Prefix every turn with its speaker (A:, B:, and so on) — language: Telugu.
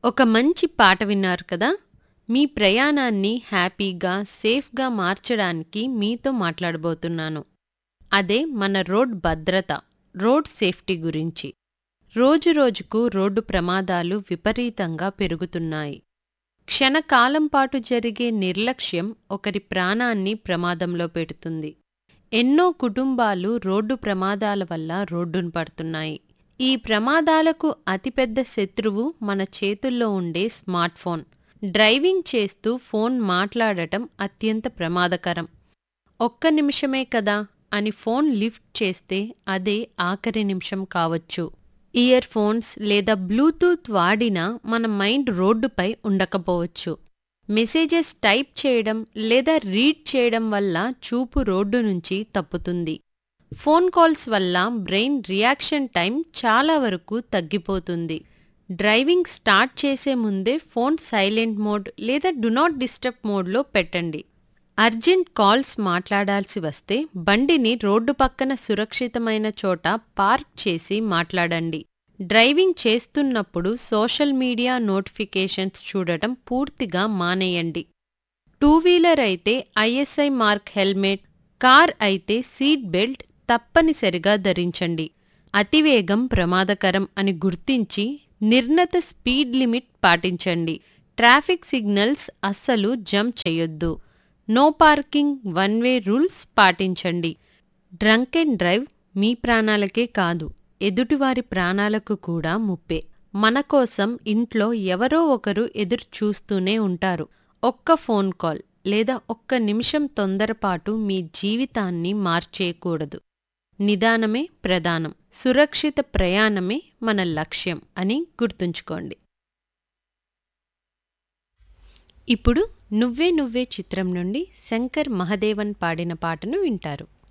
A: ఒక మంచి పాట విన్నారు కదా మీ ప్రయాణాన్ని హ్యాపీగా సేఫ్గా మార్చడానికి మీతో మాట్లాడబోతున్నాను అదే మన రోడ్ భద్రత రోడ్ సేఫ్టీ గురించి రోజురోజుకు రోడ్డు ప్రమాదాలు విపరీతంగా పెరుగుతున్నాయి క్షణకాలం పాటు జరిగే నిర్లక్ష్యం ఒకరి ప్రాణాన్ని ప్రమాదంలో పెడుతుంది ఎన్నో కుటుంబాలు రోడ్డు ప్రమాదాల వల్ల రోడ్డున పడుతున్నాయి ఈ ప్రమాదాలకు అతిపెద్ద శత్రువు మన చేతుల్లో ఉండే స్మార్ట్ ఫోన్ డ్రైవింగ్ చేస్తూ ఫోన్ మాట్లాడటం అత్యంత ప్రమాదకరం ఒక్క నిమిషమే కదా అని ఫోన్ లిఫ్ట్ చేస్తే అదే ఆఖరి నిమిషం కావచ్చు ఇయర్ ఫోన్స్ లేదా బ్లూటూత్ వాడినా మన మైండ్ రోడ్డుపై ఉండకపోవచ్చు మెసేజెస్ టైప్ చేయడం లేదా రీడ్ చేయడం వల్ల చూపు రోడ్డు నుంచి తప్పుతుంది ఫోన్ కాల్స్ వల్ల బ్రెయిన్ రియాక్షన్ టైం చాలా వరకు తగ్గిపోతుంది డ్రైవింగ్ స్టార్ట్ చేసే ముందే ఫోన్ సైలెంట్ మోడ్ లేదా డు నాట్ డిస్టర్బ్ మోడ్లో పెట్టండి అర్జెంట్ కాల్స్ మాట్లాడాల్సి వస్తే బండిని రోడ్డు పక్కన సురక్షితమైన చోట పార్క్ చేసి మాట్లాడండి డ్రైవింగ్ చేస్తున్నప్పుడు సోషల్ మీడియా నోటిఫికేషన్స్ చూడటం పూర్తిగా మానేయండి టూ వీలర్ అయితే ఐఎస్ఐ మార్క్ హెల్మెట్ కార్ అయితే సీట్ బెల్ట్ తప్పనిసరిగా ధరించండి అతివేగం ప్రమాదకరం అని గుర్తించి నిర్ణత స్పీడ్ లిమిట్ పాటించండి ట్రాఫిక్ సిగ్నల్స్ అస్సలు జంప్ చేయొద్దు no parking one way rules పాటించండి డ్రంక్ అండ్ డ్రైవ్ మీ ప్రాణాలకే కాదు ఎదుటివారి ప్రాణాలకు కూడా ముప్పే మన కోసం ఇంట్లో ఎవరో ఒకరు ఎదురు చూస్తూనే ఉంటారు ఒక్క ఫోన్ కాల్ లేదా ఒక్క నిమిషం తొందరపాటు మీ జీవితాన్ని మార్చేయకూడదు నిదానమే ప్రధానం సురక్షిత ప్రయాణమే మన లక్ష్యం అని గుర్తుంచుకోండి ఇప్పుడు నువ్వే నువ్వే చిత్రం నుండి శంకర్ మహదేవన్ పాడిన పాటను వింటారు